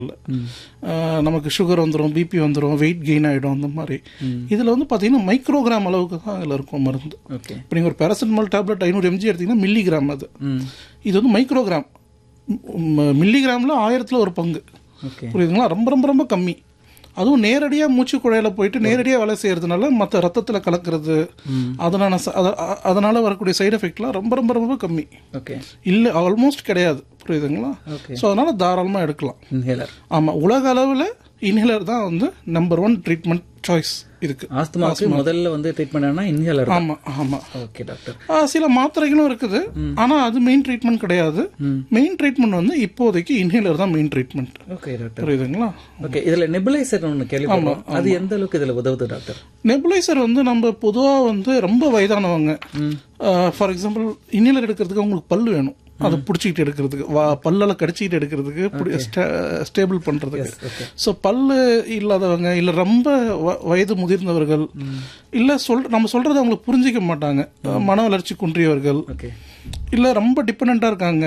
ஆஹ் நமக்கு சுகர் வந்துடும் பிபி வந்துடும் வெயிட் கெயின் ஆகிடும் அந்த மாதிரி இதில் வந்து பார்த்தீங்கன்னா மைக்ரோகிராம் அளவுக்கு தான் இதில் இருக்கும் மருந்து ஓகே இப்போ நீங்கள் ஒரு பேராசிட்டமால் டேப்லெட் ஐநூறு எம்ஜி எடுத்தீங்கன்னா மில்லிகிராம் அது ம் இது வந்து மைக்ரோகிராம் மில்லிகிராமில் ஆயிரத்தில் ஒரு பங்கு ஓகே புரியுதுங்களா ரொம்ப ரொம்ப ரொம்ப கம்மி அதுவும் நேரடியாக மூச்சு குழாயில போயிட்டு நேரடியாக வேலை செய்யறதுனால மற்ற ரத்தத்தில் கலக்கிறது அதனால ச- அத- அ- அதனால வரக்கூடிய சைடு எஃபெக்ட்லாம் ரொம்ப ரொம்ப ரொம்ப கம்மி ஓகே இல்லை ஆல்மோஸ்ட் கிடையாது புரியுதுங்களா ஓகே ஸோ அதனால தாராளமாக எடுக்கலாம் இன்ஹேலர் ஆமாம் உலக அளவில் இன்ஹேலர் தான் வந்து நம்பர் ஒன் ட்ரீட்மெண்ட் சாய்ஸ் இதுக்கு ஆஸ்துமாவுக்கு முதல்ல வந்து ட்ரீட்மெண்ட் ஆனா இன்ஹேலர் ஆமாம் ஆமாம் ஓகே டாக்டர் சில மாத்திரைகளும் இருக்குது ஆனால் அது மெயின் ட்ரீட்மெண்ட் கிடையாது மெயின் ட்ரீட்மெண்ட் வந்து இப்போதைக்கு இன்ஹேலர் தான் மெயின் ட்ரீட்மெண்ட் ஓகே டாக்டர் புரியுதுங்களா ஓகே இதுல நெபுலைசர் ஒன்று கேள்விப்படுறோம் அது எந்த அளவுக்கு இதுல உதவுது டாக்டர் நெபுலைசர் வந்து நம்ம பொதுவாக வந்து ரொம்ப வயதானவங்க ஃபார் எக்ஸாம்பிள் இன்னிலர் எடுக்கிறதுக்கு அவங்களுக்கு பல் வேணும் அதை பிடிச்சிக்கிட்டு எடுக்கிறதுக்கு வா பல்லால் கடிச்சிக்கிட்டு எடுக்கிறதுக்கு ஸ்டேபிள் பண்ணுறதுக்கு ஸோ பல்லு இல்லாதவங்க இல்லை ரொம்ப வ- வயது முதிர்ந்தவர்கள் இல்லை சொல் நம்ம சொல்கிறத அவங்களுக்கு புரிஞ்சிக்க மாட்டாங்க மன வளர்ச்சி குன்றியவர்கள் ஓகே இல்லை ரொம்ப டிபெண்ட்டாக இருக்காங்க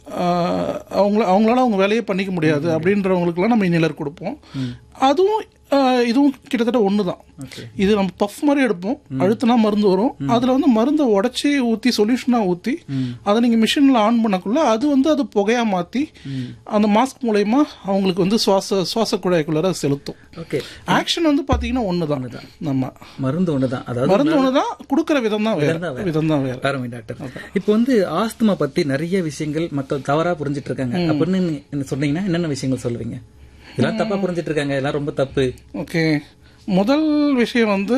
ஆஹ் அவங்கள அவங்களால அவங்க வேலையே பண்ணிக்க முடியாது அப்படின்றவங்களுக்குலாம் நம்ம இன்னிலர் கொடுப்போம் அதுவும் ஆஹ் இதுவும் கிட்டத்தட்ட ஒன்று தான் ஓகே இது நம்ம பஃப் மாதிரி எடுப்போம் அழுத்தினா மருந்து வரும் அதில் வந்து மருந்தை உடச்சி ஊற்றி சொல்யூஷனாக ஊற்றி அதை நீங்கள் மிஷினில் ஆன் பண்ணக்குள்ள அது வந்து அது புகையாக மாற்றி அந்த மாஸ்க் மூலயமா அவங்களுக்கு வந்து சுவாச சுவாச குழாய்க்குள்ளார அது செலுத்தும் ஓகே ஆக்ஷன் வந்து பார்த்தீங்கன்னா ஒன்று தான் நம்ம மருந்து ஒண்ணுதான் அதாவது மருந்து ஒன்று தான் கொடுக்குற விதம் தான் வேறு விதம் தான் வேறு அருமை டாக்டர் இப்போ வந்து ஆஸ்துமா பத்தி நிறைய விஷயங்கள் மக்கள் தவறா புரிஞ்சிட்டு இருக்காங்க அப்படின்னு நீ- என்ன சொன்னீங்கன்னா என்னென்ன விஷயங்கள் சொல்லுவீங்க இதெல்லாம் தப்பா புரிஞ்சிட்டு இருக்காங்க இதெல்லாம் ரொம்ப தப்பு ஓகே முதல் விஷயம் வந்து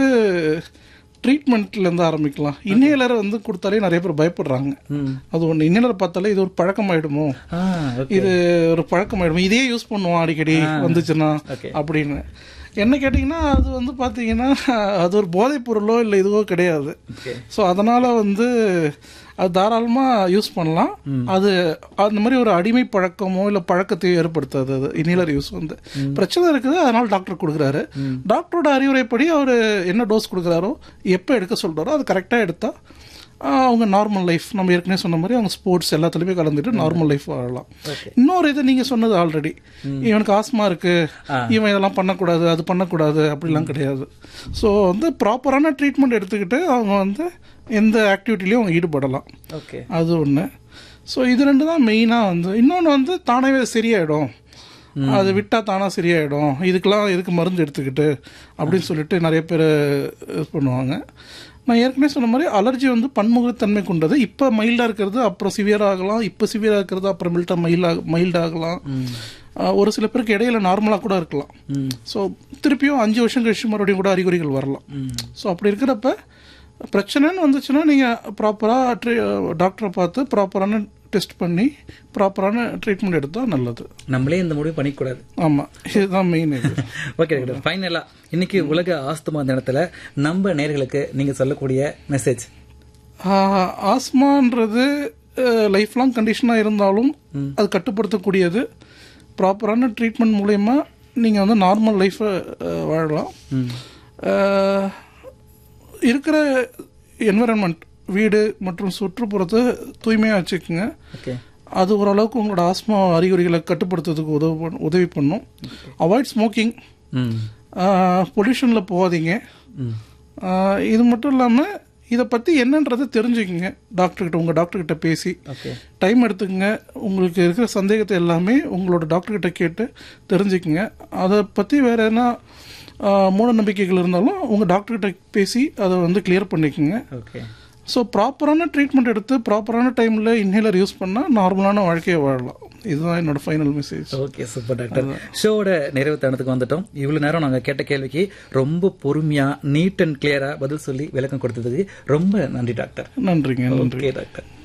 ட்ரீட்மெண்ட்ல இருந்து ஆரம்பிக்கலாம் இன்னேலர் வந்து கொடுத்தாலே நிறைய பேர் பயப்படுறாங்க ம். அது ஒன்று இன்னேலர் பார்த்தாலே இது ஒரு பழக்கமாயிடுமோ ஆ ஓகே இது ஒரு பழக்கமாயிடும் இதே யூஸ் பண்ணுவோம் அடிக்கடி வந்துச்சுன்னா Okay. அப்படின்னு என்ன கேட்டிங்கன்னா அது வந்து பார்த்தீங்கன்னா அது ஒரு போதைப் பொருளோ இல்லை இதுவோ கிடையாது ஓகே ஸோ அதனால வந்து அது தாராளமாக யூஸ் பண்ணலாம் அது அந்த மாதிரி ஒரு அடிமை பழக்கமோ இல்லை பழக்கத்தையோ ஏற்படுத்தாது அது இனிலர் யூஸ் வந்து பிரச்சனை இருக்குது அதனால டாக்டர் கொடுக்குறாரு டாக்டரோட அறிவுரைப்படி அவர் என்ன டோஸ் கொடுக்குறாரோ எப்போ எடுக்க சொல்கிறாரோ அது கரெக்டாக எடுத்தால் அவங்க நார்மல் லைஃப் நம்ம ஏற்கனவே சொன்ன மாதிரி அவங்க ஸ்போர்ட்ஸ் எல்லாத்துலேயுமே கலந்துட்டு நார்மல் லைஃப் வாழலாம் ஓகே இன்னொரு இது நீங்கள் சொன்னது ஆல்ரெடி இவனுக்கு ஆஸ்மா இருக்கு இவன் இதெல்லாம் பண்ணக்கூடாது அது பண்ணக்கூடாது அப்படிலாம் கிடையாது ஸோ வந்து ப்ராப்பரான ட்ரீட்மெண்ட் எடுத்துக்கிட்டு அவங்க வந்து எந்த ஆக்டிவிட்டிலையும் அவங்க ஈடுபடலாம் ஓகே அது ஒன்று ஸோ இது ரெண்டு தான் மெயினாக வந்து இன்னொன்று வந்து தானாகவே சரியாயிடும் அது விட்டால் தானாக சரியாயிடும் இதுக்கெல்லாம் இதுக்கு மருந்து எடுத்துக்கிட்டு அப்படின்னு சொல்லிட்டு நிறைய பேர் இது பண்ணுவாங்க நான் ஏற்கனவே சொன்ன மாதிரி அலர்ஜி வந்து பன்முகத்தன்மை கொண்டது இப்போ மைல்டாக இருக்கிறது அப்புறம் சிவியர் ஆகலாம் இப்போ சிவியர் இருக்கிறது அப்புறமேல்ட்டா மைல்டாக மைல்ட் ஆகலாம் ஆஹ் ஒரு சில பேருக்கு இடையில நார்மலாக கூட இருக்கலாம் ம் ஸோ திருப்பியும் அஞ்சு வருஷம் கழிச்சு மறுபடியும் கூட அறிகுறிகள் வரலாம் ம் ஸோ அப்படி இருக்கிறப்ப பிரச்சனைன்னு வந்துச்சுன்னா நீங்கள் ப்ராப்பராக ட்ரீ டாக்டரை பார்த்து ப்ராப்பரான டெஸ்ட் பண்ணி ப்ராப்பரான ட்ரீட்மெண்ட் எடுத்தால் நல்லது நம்மளே இந்த முடிவு பண்ணிக்கூடாது ஆமாம் இதுதான் மெயின் இது ஓகே டாக்டர் ஃபைனலா இன்னைக்கு உலக ஆஸ்துமா தினத்துல நம்ம நேர்களுக்கு நீங்க சொல்லக்கூடிய மெசேஜ் ஆஹ், ஆஸ்மான்றது லைஃப் லாங் கண்டிஷனாக இருந்தாலும் அது கட்டுப்படுத்தக்கூடியது ப்ராப்பரான ட்ரீட்மெண்ட் மூலயமா நீங்கள் வந்து நார்மல் லைஃப்பை வாழலாம் ஆஹ், இருக்கிற என்விரான்மெண்ட் வீடு மற்றும் சுற்றுப்புறத்தை தூய்மையாக வச்சுக்கோங்க ஓகே அது ஓரளவுக்கு உங்களோட ஆஸ்மா அறிகுறிகளை கட்டுப்படுத்துறதுக்கு உதவி பண்ண- உதவி பண்ணும் அவாய்ட் ஸ்மோக்கிங் ம் பொல்யூஷனில் போகாதீங்க ம் ஆஹ் இது மட்டும் இல்லாமல் இதை பற்றி என்னன்றதை தெரிஞ்சுக்கங்க டாக்டர்கிட்ட உங்கள் டாக்டர்கிட்ட பேசி ஓகே டைம் எடுத்துக்கங்க உங்களுக்கு இருக்கிற சந்தேகத்தை எல்லாமே உங்களோட டாக்டர்கிட்ட கேட்டு தெரிஞ்சுக்கங்க அதை பற்றி வேறு என்ன ஆஹ் மூட நம்பிக்கைகள் இருந்தாலும் உங்கள் டாக்டர்கிட்ட பேசி அதை வந்து கிளியர் பண்ணிக்கோங்க ஓகே ஸோ ப்ராப்பரான ட்ரீட்மெண்ட் எடுத்து ப்ராப்பரான டைமில் இன்ஹேலர் யூஸ் பண்ணால் நார்மலான வாழ்க்கையை வாழலாம் இதுதான் என்னோட final message okay super doctor ஷோவோட நிறைவு தருணத்துக்கு வந்துட்டோம் இவ்வளவு நேரம் நாங்க கேட்ட கேள்விக்கு ரொம்ப பொறுமையா நீட் அண்ட் கிளியரா பதில் சொல்லி விளக்கம் கொடுத்ததுக்கு ரொம்ப நன்றி டாக்டர் நன்றிங்க நன்றி ஓகே டாக்டர்